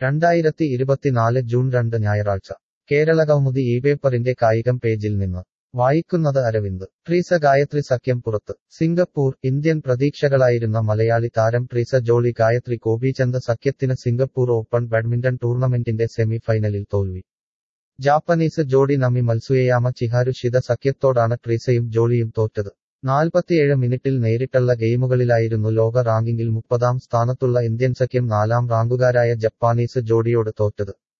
രണ്ടായിരത്തി ഇരുപത്തിനാല് ജൂൺ രണ്ട് ഞായറാഴ്ച കേരളകൗമുദി ഈ പേപ്പറിന്റെ കായികം പേജിൽ നിന്ന് വായിക്കുന്നത് അരവിന്ദ് ട്രീസ ഗായത്രി സഖ്യം പുറത്ത് സിംഗപ്പൂർ ഇന്ത്യൻ പ്രതീക്ഷകളായിരുന്ന മലയാളി താരം ട്രീസ ജോളി ഗായത്രി ഗോപീചന്ദ് സഖ്യത്തിന് സിംഗപ്പൂർ ഓപ്പൺ ബാഡ്മിന്റൺ ടൂർണമെന്റിന്റെ സെമി ഫൈനലിൽ തോൽവി ജാപ്പനീസ് ജോഡി നമി മത്സുയയാമ ചിഹാരു ഷിത സഖ്യത്തോടാണ് ട്രീസയും ജോളിയും തോറ്റത് നാൽപ്പത്തിയേഴ് മിനിറ്റിൽ നേരിട്ടുള്ള ഗെയിമുകളിലായിരുന്നു ലോക റാങ്കിങ്ങിൽ മുപ്പതാം സ്ഥാനത്തുള്ള ഇന്ത്യൻ സഖ്യം നാലാം റാങ്കുകാരായ ജപ്പാനീസ് ജോഡിയോട് തോറ്റത്